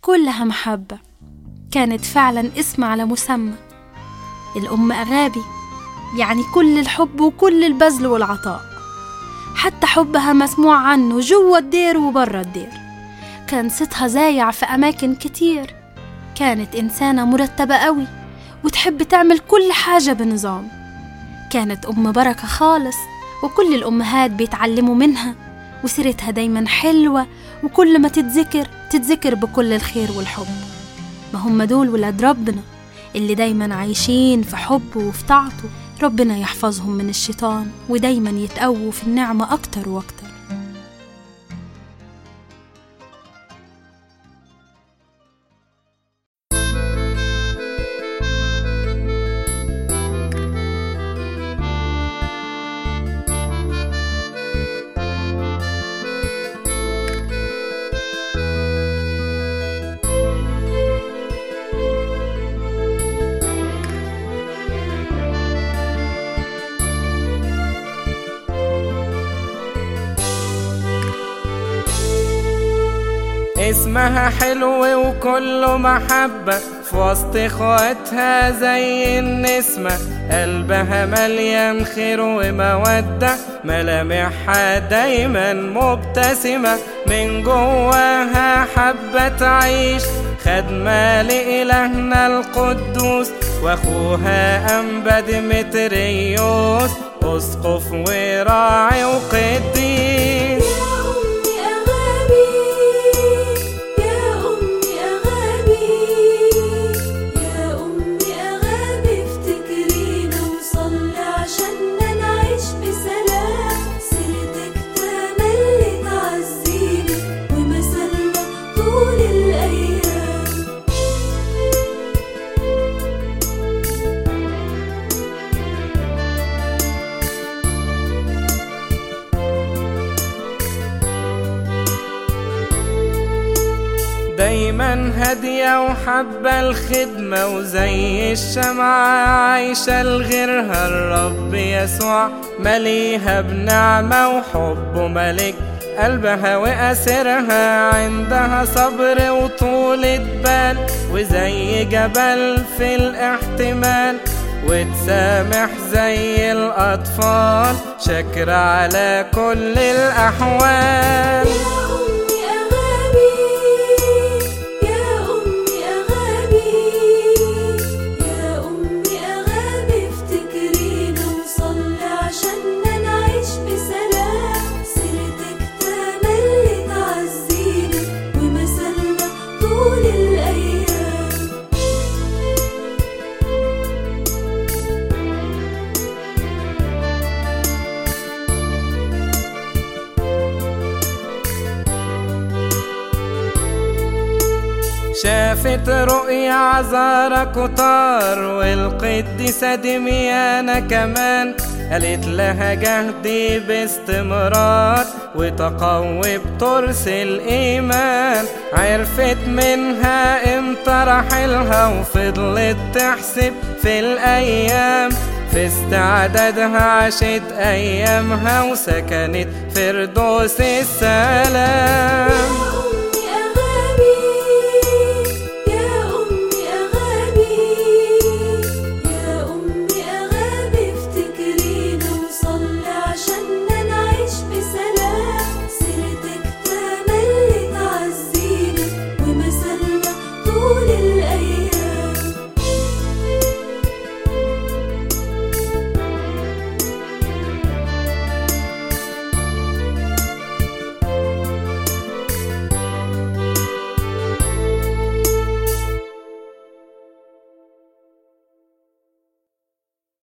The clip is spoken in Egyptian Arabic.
كلها محبة كانت فعلا اسم على مسمى الأم أغابي يعني كل الحب وكل البذل والعطاء حتى حبها مسموع عنه جوا الدير وبرا الدير كان صوتها زايع في أماكن كتير كانت إنسانة مرتبة قوي وتحب تعمل كل حاجة بنظام كانت أم بركة خالص وكل الأمهات بيتعلموا منها وسيرتها دايما حلوة وكل ما تتذكر تتذكر بكل الخير والحب ما هم دول ولاد ربنا اللي دايما عايشين في حبه وفي طاعته ربنا يحفظهم من الشيطان ودايما يتقووا في النعمة أكتر وأكتر اسمها حلو وكله محبة في وسط اخواتها زي النسمة قلبها مليان خير ومودة ملامحها دايما مبتسمة من جواها حبة تعيش خدمة لإلهنا القدوس واخوها أنبا ديمتريوس أسقف وراعي وقديس يا أمي أغابي يا أمي أغابي يا أمي أغابي افتكرينا وصلي عشاننا نعيش بسلام سيرتك تملي تعزينا ومثلنا طول الأيام دايما هادية وحابة الخدمة وزي الشمعة عايشة لغيرها الرب يسوع مليها بنعمة وحبه ملك قلبها وأسرها عندها صبر وطولة بال وزي جبل في الاحتمال وتسامح زي الأطفال شكر على كل الأحوال يا أمي أغابي يا أمي أغابي يا أمي أغابي افتكرينا وصلي عشاننا نعيش بسلام سيرتك تملي تعزينا ومثلنا طول الأيام شافت رؤيا عذارى كتار والقديسة دميانة كمان قالت لها جهدي باستمرار وتقوي بترس الإيمان عرفت منها امتى رحلها وفضلت تحسب في الأيام في استعدادها عاشت أيامها وسكنت فردوس السلام